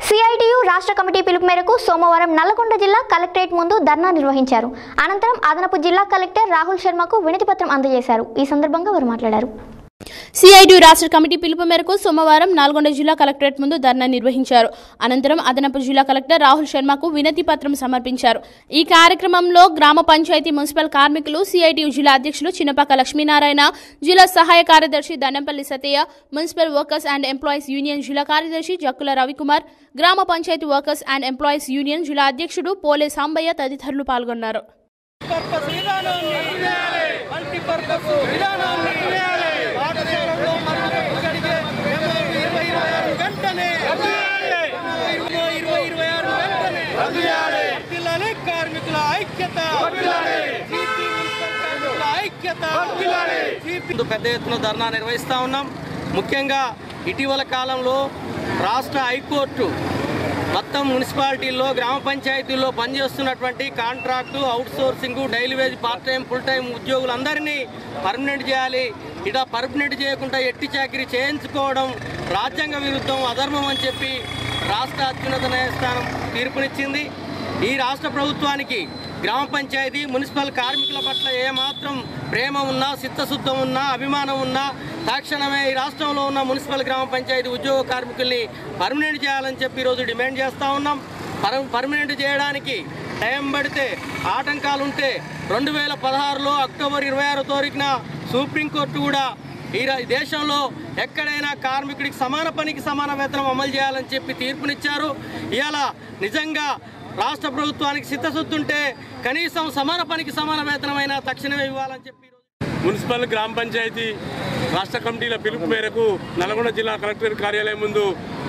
CITU రాష్ట్ర committee పిలుపు మేరకు సోమవారం నల్లగొండ జిల్లా కలెక్టరేట్ ముందు ధర్నా నిర్వహించారు అనంతరం అదనపు జిల్లా కలెక్టర్ రాహుల్ శర్మకు వినతి పత్రం అందజేశారు ఈ సందర్భంగా వారు మాట్లాడారు సిఐటి రాష్ట్ర కమిటీ పిలుపు మేరకు సోమవారం నల్గొండ జిల్లా కలెక్టరేట్ ముందు ధర్నా నిర్వహించారు అనంతరం అదనపు జిల్లా కలెక్టర్ రాహుల్ శర్మకు వినతి పత్రం సమర్పించారు ఈ కార్యక్రమంలో గ్రామ పంచాయతీ మున్సిపల్ కార్మికులు సిఐటియు జిల్లా అధ్యక్షులు చిన్నపాక లక్ష్మీనారాయణ జిల్లా సహాయ కార్యదర్శి Dandampalli Satayya municipal workers and employees union జిల్లా కార్యదర్శి జక్కుల రవికుమార్ గ్రామ panchayat workers and employees union జిల్లా అధ్యక్షుడు పోలే సాంబయ్య తదితరులు పాల్గొన్నారు పర్పస్ విధానాన్ని మల్టీపర్పస్ విధానాన్ని పాఠశాలలో మరుగుదొడ్లు కడిగే MOU ఇరవై ఇరవై ఆరు వెంటనే MOU ఇరవై ఇరవై ఇరవై ఆరు వెంటనే వర్ధిల్లాలి కార్మికుల ఐక్యత CP మున్సిపల్ కార్మికుల ఐక్యత CP పెద్ద ఎత్తున ధర్నా నిర్వహిస్తా ఉన్నాం ముఖ్యంగా ఇటీవల కాలంలో రాష్ట్ర హైకోర్టు మొత్తం మున్సిపాలిటీల్లో గ్రామ పంచాయతీల్లో పనిచేస్తున్నటువంటి contract outsourcing daily wage part time full time ఉద్యోగులందరినీ పర్మనెంట్ చేయాలి ఇట పర్మనెంట్ చేయకుండా ఎట్టి చాకిరీ చేయించుకోవడం రాజ్యాంగ విరుద్ధం అధర్మం అని చెప్పి రాష్ట్ర అత్యున్నత న్యాయస్థానం తీర్పునిచ్చింది ఈ రాష్ట్ర ప్రభుత్వానికి గ్రామ పంచాయతీ మున్సిపల్ కార్మికుల పట్ల ఏమాత్రం ప్రేమ ఉన్నా చిత్తశుద్ధం ఉన్నా అభిమానం ఉన్నా తక్షణమే ఈ రాష్ట్రంలో ఉన్న మున్సిపల్ గ్రామ పంచాయతీ ఉద్యోగ కార్మికుల్ని పర్మనెంట్ చేయాలని చెప్పి ఈరోజు డిమాండ్ చేస్తూ ఉన్నాం పర్ పర్మనెంట్ చేయడానికి టైం పడితే ఆటంకాలు ఉంటే రెండు వేల పదహారులో అక్టోబర్ ఇరవై ఆరో తారీఖున సుప్రీంకోర్టు కూడా ఈ రా- దేశంలో ఎక్కడైనా కార్మికుడికి సమాన పనికి సమాన వేతనం అమలు చేయాలని చెప్పి తీర్పునిచ్చారు ఇవాళ నిజంగా రాష్ట్ర ప్రభుత్వానికి చిత్తశుద్ధి ఉంటే కనీసం సమాన పనికి సమాన వేతనమైనా తక్షణమే ఇవ్వాలని చెప్పి ఈరోజు మున్సిపల్ గ్రామ పంచాయతీ రాష్ట్ర కమిటీల పిలుపు మేరకు నల్గొండ జిల్లా కలెక్టర్ కార్యాలయం ముందు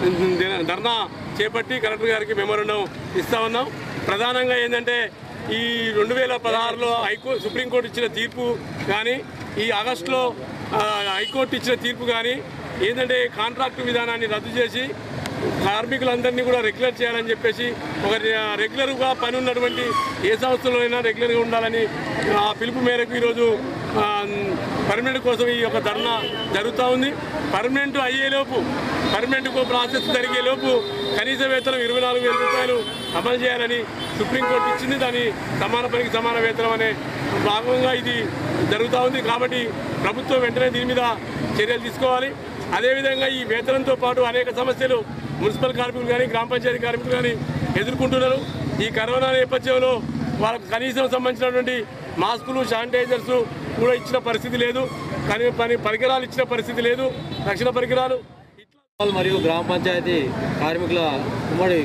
ధర్నా చేపట్టి కలెక్టర్ గారికి మెమోరండం ఇస్తా ఉన్నాం ప్రధానంగా ఏంటంటే ఈ రెండు వేల పదహారులో హైకో సుప్రీంకోర్టు ఇచ్చిన తీర్పు కానీ ఈ ఆగస్టులో ఆ, హైకోర్టు ఇచ్చిన తీర్పు కానీ ఏంటంటే కాంట్రాక్టు విధానాన్ని రద్దు చేసి కార్మికులందరినీ కూడా రెగ్యులర్ చేయాలని చెప్పేసి ఒక రెగ్యులర్గా పని ఉన్నటువంటి ఏ సంస్థలో అయినా రెగ్యులర్గా ఉండాలని ఆ పిలుపు మేరకు ఈరోజు ఆ, పర్మనెంట్ కోసం ఈ యొక్క ధర్నా జరుగుతూ ఉంది పర్మనెంట్ అయ్యేలోపు పర్మనెంట్ ప్రాసెస్ జరిగేలోపు కనీస వేతనం ఇరవై నాలుగు వేల రూపాయలు అమలు చేయాలని సుప్రీంకోర్టు ఇచ్చింది దాని సమాన పనికి సమాన వేతనం అనే భాగంగా ఇది జరుగుతూ ఉంది కాబట్టి ప్రభుత్వం వెంటనే దీని మీద చర్యలు తీసుకోవాలి అదేవిధంగా ఈ వేతనంతో పాటు అనేక సమస్యలు మున్సిపల్ కార్మికులు కానీ గ్రామ పంచాయతీ కార్మికులు కానీ ఎదుర్కొంటున్నారు ఈ కరోనా నేపథ్యంలో వాళ్ళకు కనీసం సంబంధించినటువంటి మాస్కులు శానిటైజర్స్ కూడా ఇచ్చిన పరిస్థితి లేదు కానీ పని పరికరాలు ఇచ్చిన పరిస్థితి లేదు రక్షణ పరికరాలు మున్సిపల్ మరియు గ్రామ పంచాయతీ కార్మికుల ఉమ్మడి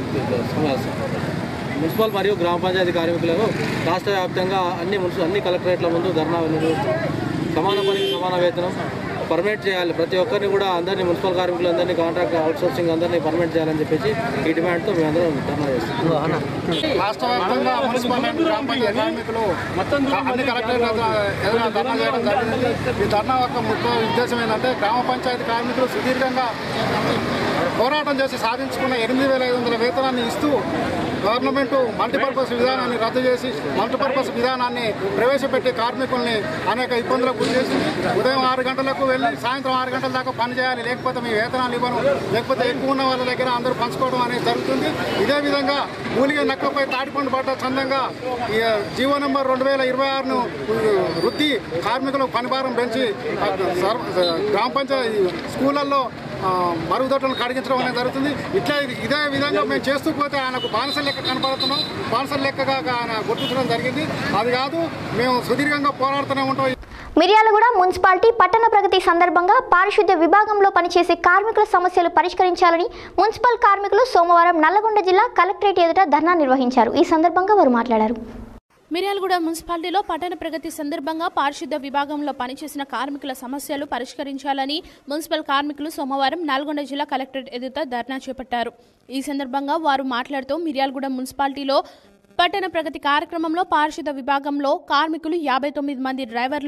మున్సిపల్ మరియు గ్రామ పంచాయతీ కార్మికులను రాష్ట్ర వ్యాప్తంగా అన్ని మున్సిపల్ అన్ని కలెక్టరేట్ల ముందు ధర్నా నిర్వహిస్తాం సమాన పనికి సమాన వేతనం పర్మనెంట్ చేయాలి ప్రతి ఒక్కరిని కూడా అందరినీ మున్సిపల్ కార్మికులందరినీ కాంట్రాక్ట్ అవుట్సోర్సింగ్ అందరినీ పర్మనెంట్ చేయాలని చెప్పేసి ఈ డిమాండ్తో మేమందరం ధర్నా చేస్తాం రాష్ట్ర వ్యాప్తంగా మున్సిపల్ అండ్ గ్రామ పంచాయతీ కార్మికులు అన్ని కలెక్టర్ల ఎదురుగా ధర్నా చేయడం జరిగింది ఈ ధర్నా యొక్క ముఖ్య ఉద్దేశం ఏంటంటే గ్రామ పంచాయతీ కార్మికులు సుదీర్ఘంగా పోరాటం చేసి సాధించుకున్న ఎనిమిది వేల ఐదు వందల వేతనాన్ని ఇస్తూ గవర్నమెంట్ మల్టీపర్పస్ విధానాన్ని రద్దు చేసి మల్టీపర్పస్ విధానాన్ని ప్రవేశపెట్టి కార్మికుల్ని అనేక ఇబ్బందులకు గురి చేసింది ఉదయం ఆరు గంటలకు వెళ్ళి సాయంత్రం ఆరు గంటల దాకా పని చేయాలి లేకపోతే మీ వేతనాలు ఇవ్వను లేకపోతే ఎక్కువ ఉన్న వాళ్ళ దగ్గర అందరూ పంచుకోవడం అనేది జరుగుతుంది ఇదే విధంగా మూలిగే నక్కలపై తాటిపండు పడ్డ చందంగా ఈ జీవో నెంబర్ రెండు వేల ఇరవై ఆరును వృత్తి కార్మికులకు పనిభారం పెంచి ఆ, సర్వ- గ్రామ పంచాయతీ స్కూళ్ళల్లో ఆ, మరుగుదొడ్లను కడిగించడం అనేది జరుగుతుంది ఇట్లా ఇది- ఇదే విధంగా మేము చేస్తూ పోతే ఆయనకు బానిస లెక్క కనపడుతున్నాం బానిస లెక్కగా ఆయన గుర్తించడం జరిగింది అది కాదు మేము సుదీర్ఘంగా పోరాడుతూనే ఉంటాం మిర్యాలగూడ మున్సిపాలిటీ పట్టణ ప్రగతి సందర్భంగా పారిశుద్ధ్య విభాగంలో పనిచేసే కార్మికుల సమస్యలు పరిష్కరించాలని మున్సిపల్ కార్మికులు సోమవారం నల్లగొండ జిల్లా కలెక్టరేట్ ఎదుట ధర్నా నిర్వహించారు ఈ సందర్భంగా వారు మాట్లాడారు మిర్యాలగూడ మున్సిపాలిటీలో పట్టణ ప్రగతి సందర్భంగా పారిశుద్ధ విభాగంలో పనిచేసిన కార్మికుల సమస్యలు పరిష్కరించాలని మున్సిపల్ కార్మికులు సోమవారం నల్గొండ జిల్లా కలెక్టరేట్ ఎదుట ధర్నా చేపట్టారు ఈ సందర్భంగా వారు మాట్లాడుతూ మిర్యాలగూడ మున్సిపాలిటీలో పట్టణ ప్రగతి కార్యక్రమంలో పారిశుద్ధ విభాగంలో కార్మికులు యాభై తొమ్మిది మంది డ్రైవర్లు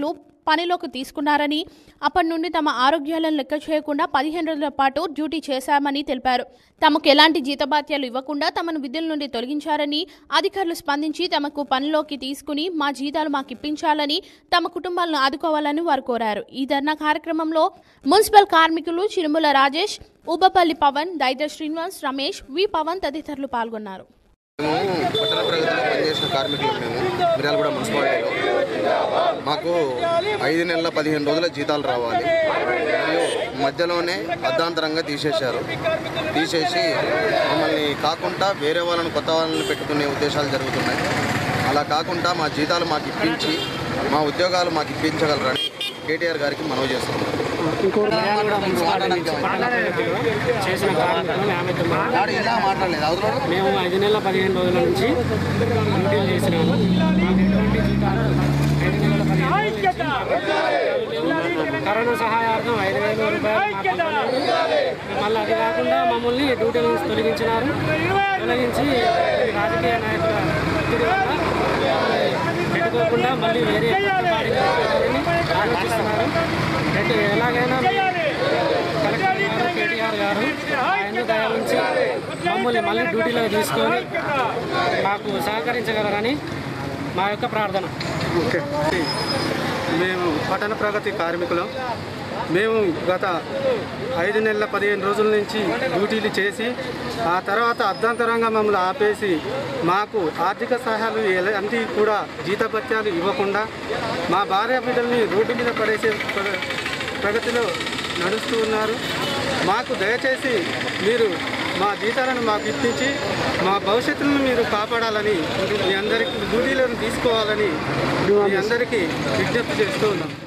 పనిలోకి తీసుకున్నారని అప్పటి నుండి తమ ఆరోగ్యాలను లెక్క చేయకుండా పదిహేను రోజుల పాటు డ్యూటీ చేశామని తెలిపారు తమకు ఎలాంటి జీతభత్యాలు ఇవ్వకుండా తమను విధుల నుండి తొలగించారని అధికారులు స్పందించి తమకు పనిలోకి తీసుకుని మా జీతాలు మాకు ఇప్పించాలని తమ కుటుంబాలను ఆదుకోవాలని వారు కోరారు ఈ ధర్నా కార్యక్రమంలో మున్సిపల్ కార్మికులు చిరుమల రాజేష్ ఊబపల్లి పవన్ దైద శ్రీనివాస్ రమేష్ వి పవన్ తదితరులు పాల్గొన్నారు మేము పట్టణ ప్రగతిలో పనిచేసిన కార్మికులు మేము మిర్యాలగూడ మున్సిపాలిటీలో మాకు ఐదు నెలల పదిహేను రోజుల జీతాలు రావాలి మరియు మధ్యలోనే అర్ధాంతరంగా తీసేశారు తీసేసి మమ్మల్ని కాకుండా వేరే వాళ్ళని కొత్త వాళ్ళని పెట్టుకునే ఉద్దేశాలు జరుగుతున్నాయి అలా కాకుండా మా జీతాలు మాకు ఇప్పించి మా ఉద్యోగాలు మాకు ఇప్పించగలరని కేటీఆర్ గారికి మనవి చేస్తున్నాం చేసిన కార్మికులు న్యాయమిత్రం వాడు ఇలా మాట్లాడలేదు అవతల మేము ఐదు నెలల పదిహేను రోజుల నుంచి డ్యూటీలు చేసినాము మాకు ఎటువంటి జీతాలు ఐదు నెలల పదిహేను రోజుల నుంచి కరోనా సహాయార్థం ఐదు వేల రూపాయలు మాకు ఇవ్వాలి. మళ్ళీ అది కాకుండా మమ్మల్ని డ్యూటీ నుంచి తొలగించినారు తొలగించి రాజకీయ నాయకుల ఒత్తిడి వల్ల మమ్మల్ని పెట్టుకోకుండా మళ్ళీ వేరే కొత్త బాడీకి పెట్టుకోవాలని ఆలోచిస్తున్నారు అయితే ఎలాగైనా కలెక్టర్ గారు కేటీఆర్ గారు ఆయన దయ ఉంచి మమ్మల్ని మళ్ళీ డ్యూటీలో తీసుకొని మాకు సహకరించగలరని మా యొక్క ప్రార్థన ఓకే మేము పట్టణ ప్రగతి కార్మికులం మేము గత ఐదు నెలల పదిహేను రోజుల నుంచి డ్యూటీలు చేసి ఆ తర్వాత అర్ధాంతరంగా మమ్మల్ని ఆపేసి మాకు ఆర్థిక సహాయాలు ఎలాంటి కూడా జీతభత్యాలు ఇవ్వకుండా మా భార్య బిడ్డల్ని రోడ్డు మీద పడేసే ప్ర- ప్రగతిలో నడుస్తూ ఉన్నారు మాకు దయచేసి మీరు మా జీతాలను మాకు ఇప్పించి మా భవిష్యత్తును మీరు కాపాడాలని మీ అందరికీ డ్యూటీలను తీసుకోవాలని మీ అందరికీ విజ్ఞప్తి చేస్తూ ఉన్నాం